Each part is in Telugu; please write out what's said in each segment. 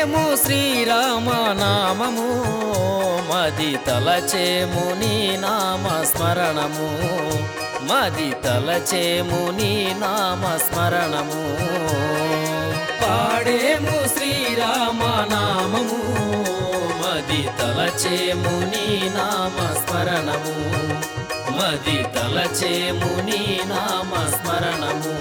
పాడేము శ్రీరామ నామము మది తలచేము నీ నామ స్మరణము మది తలచేము నీ నామ స్మరణము పాడేము శ్రీరామ నామము మది తలచేము నీ నామ స్మరణము మది తలచేము నీ నామ స్మరణము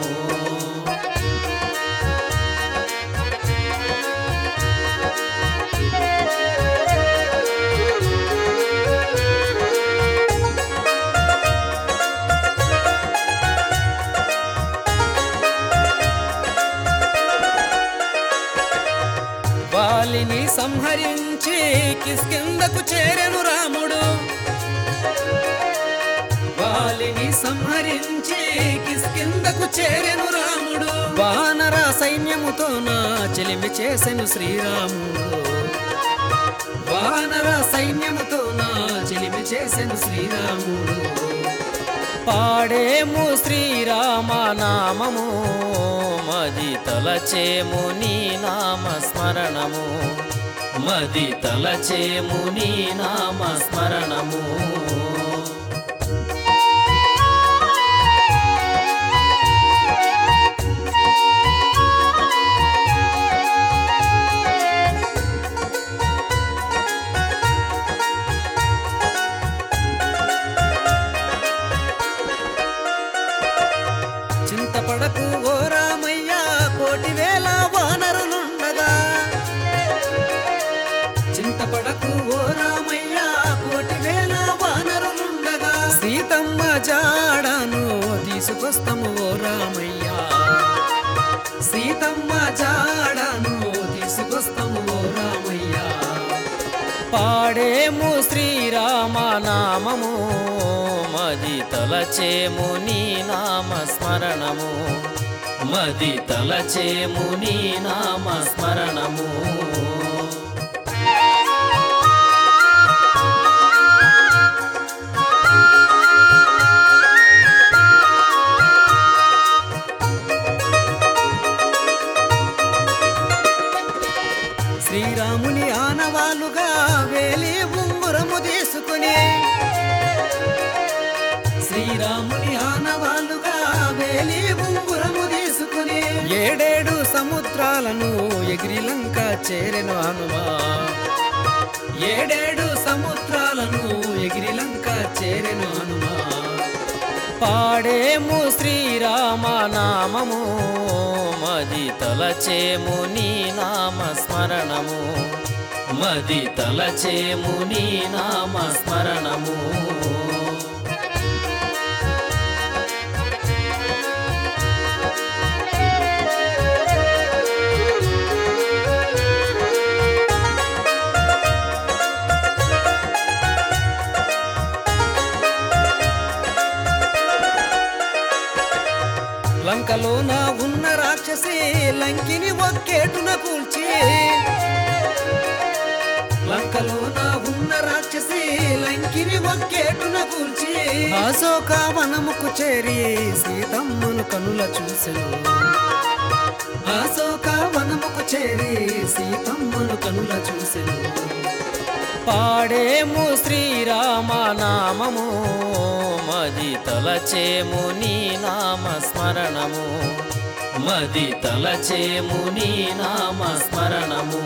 వాలిని సంహరించి కిష్కిందకు చేరెను రాముడు వాలిని సంహరించి కిష్కిందకు చేరెను రాముడు వానర సైన్యముతో నా చెలిమి చేసెను శ్రీరాముడు వానర సైన్యముతో నా చెలిమి చేసెను శ్రీరాముడు పాడేము శ్రీరామ నామము మది తలచేము నీ నామ స్మరణము మది తలచేము నీ నామ స్మరణము చింతపడకు ఓ రామయ్య కోటి వేల వానరులుండగా చింతపడకు ఓ రామయ్య కోటి వేల వానరులుండగా సీతమ్మ జాడను తీసుకొస్తాము ఓ రామయ్య సీతమ్మ జాడను తీసుకొస్తాము ఓ రామయ్య పాడేము శ్రీరామ నామము మది తలచేము నీ నామ స్మరణము మది తలచేము నీ నామ స్మరణము శ్రీరాముని ఆనవాలుగా వేలి ఉంగురము తీసుకుని శ్రీరాముని ఆనవాలుగా వేలి ఉంగురము తీసుకుని ఏడేడు సముద్రాలను ఎగిరి లంక చేరెను హనుమా ఏడేడు సముద్రాలను ఎగిరి లంక చేరెను హనుమా పాడేము శ్రీరామ నామము మది తలచేము నీ నామ స్మరణము మది తలచేము నీ నామ స్మరణము లంకలోన ఉన్న రాక్షసి లంకిని ఒక్కేటున కూల్చి లంకలోన ఉన్న రాక్షసి లంకిని ఒక్కేటున కూల్చి అశోక వనముకు చేరి సీతమ్మను కనుల చూసెను అశోక వనముకు చేరి సీతమ్మను కనుల చూసెను పాడేము శ్రీరామ నామము మది తలచేము నీ నామ స్మరణము మది తలచేము నీ నామ స్మరణము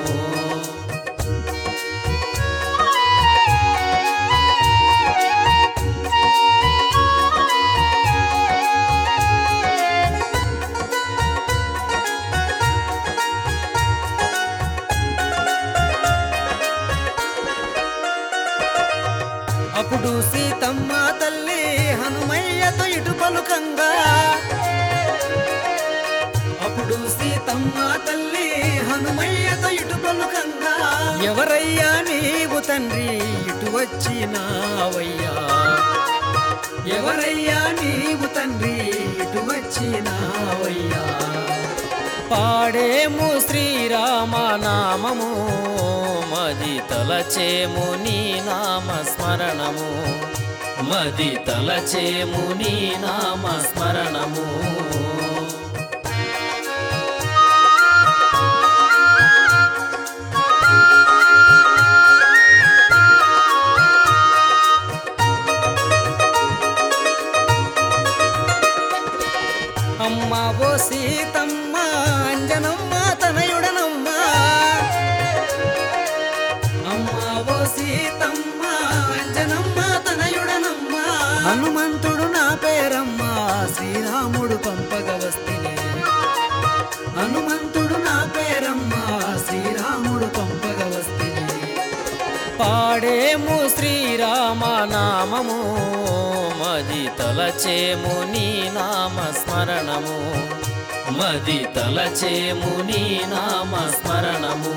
అప్పుడు సీతమ్మ తల్లి హనుమయ్యతో ఇటు పలుకంగా అప్పుడు సీతమ్మ తల్లి హనుమయ్యతో ఇటు పలుకంగా ఎవరయ్యా నీవు తండ్రి ఇటు వచ్చినావయ్యా ఎవరయ్యా నీవు తండ్రి ఇటు వచ్చినావయ్యా పాడేము శ్రీరామ నామము మది తలచేము నీ నామ స్మరణము మది తలచేము నీ నామ స్మరణము పాడేము శ్రీరామ నామము మది తలచేము నీ నామ స్మరణము మది తలచేము నీ నామ స్మరణము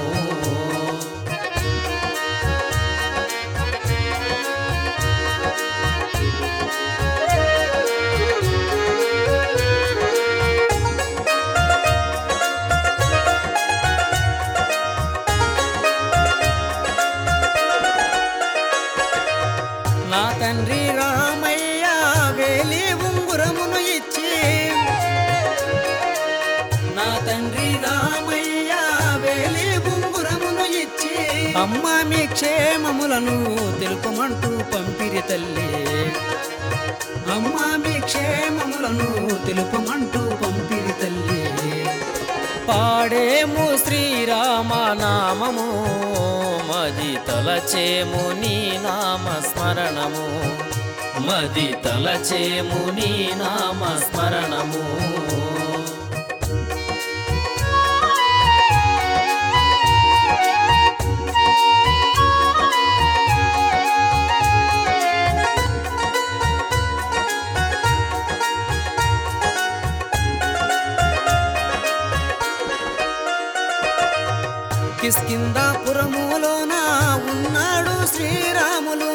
నా తండ్రి రామయ్య వేలి ఉంగురమును ఇచ్చి నా తండ్రి రామయ్య వేలి ఉంగురమును ఇచ్చి అమ్మ మీ క్షేమములను తెలుపమంటూ పంపిరి తల్లి అమ్మ మీ క్షేమములను తెలుపమంటూ పంపిరి తల్లి పాడేము శ్రీరామ నామము మది తలచేము నీ నామ స్మరణము మది తలచేము నీ నామ స్మరణము కిష్కిందాపురములోన ఉన్నాడు శ్రీరాములు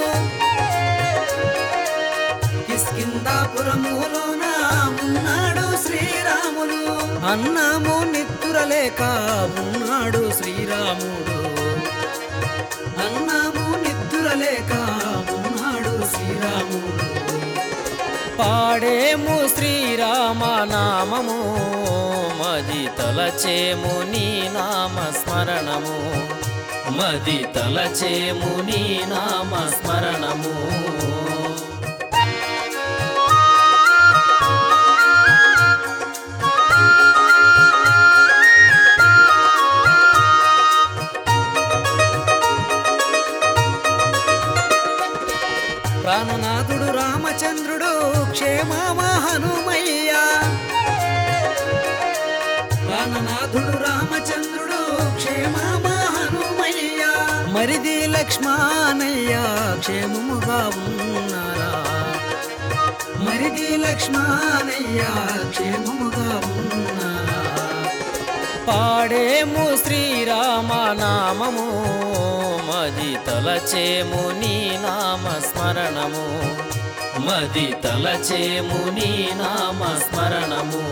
కిష్కిందాపురములోన ఉన్నాడు శ్రీరాములు అన్నము నిత్తురలేక ఉన్నాడు శ్రీరాముడు అన్నము నిద్దురలేక ఉన్నాడు శ్రీరాముడు పాడేము శ్రీరామ నామము మది తలచేము నీ నామ స్మరణము మది తలచేము నీ నామ స్మరణము ప్రాణనాథుడు రామచంద్రుడు క్షేమమ హనుమయ్య ప్రాణనాథుడు రామచంద్రుడు క్షేమమ హనుమయ్య మరిది లక్ష్మణయ్య క్షేమముగా ఉన్నారా మరిది లక్ష్మణయ్య క్షేమముగా ఉన్నారా పాడేము శ్రీరామ నామము మది తలచేము నీ నామ స్మరణము మది తలచేము నీ నామ స్మరణము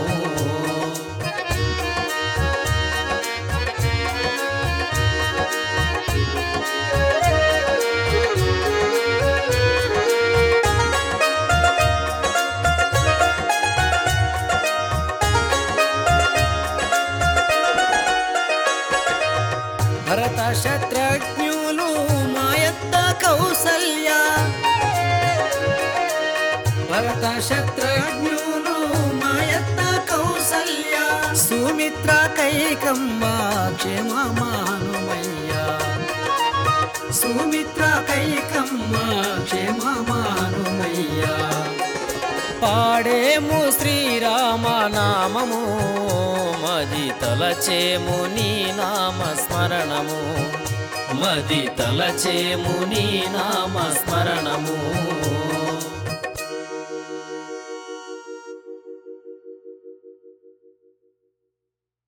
భరత శత్రుఘ్నులు మాయత్త కౌసల్య భరత శత్రుఘ్నులు మాయత్త కౌసల్య సుమిత్ర కైకమ్మ క్షేమమానుమయ్య సుమిత్ర కైకమ్మ క్షేమమానుమయ్య పాడేము శ్రీరామ నామము మది తలచేము నీ నామ స్మరణము మది తలచేము నీ నామ స్మరణము